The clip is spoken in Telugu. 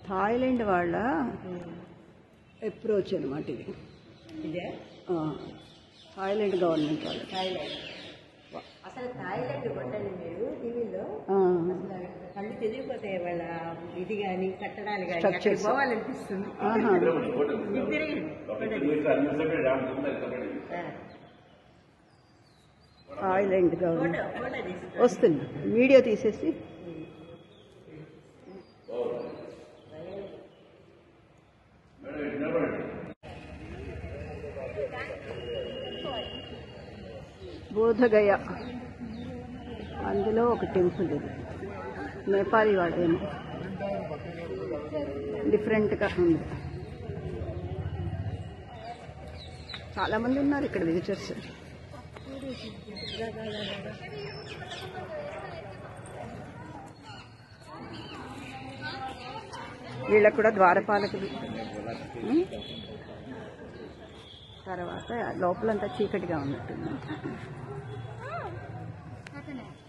థాయిలాండ్ వాళ్ళ అప్రోచ్ అనమాట ఇది ఇదే ఆ, థాయిలాండ్ గవర్నమెంట్ వాళ్ళు థాయిలాండ్ అసలు థాయిలాండ్ కొట్టండి మీరు టీవీలో ఆ, అసలు కళ్ళు తిరిగిపోతాయి వాళ్ళ ఇది కానీ కట్టడాలు కానీ Structures. అక్కడికి పోవాలనిపిస్తుంది ఆహా. మీరు తిరగండి ఆ, థాయిలాండ్ గవర్నమెంట్ ఫోటో ఫోటో తీసుకోండి వస్తున్నా వీడియో తీసేసి బోధగయ అందులో ఒక టెంపుల్ ఇది నేపాలీ వాడేమో డిఫరెంట్గా ఉంది చాలా మంది ఉన్నారు ఇక్కడ విజిటర్స్ వీళ్ళకు కూడా ద్వారపాలకులు ఉం? తర్వాత లోపలంతా చీకటిగా ఉన్నట్టుంది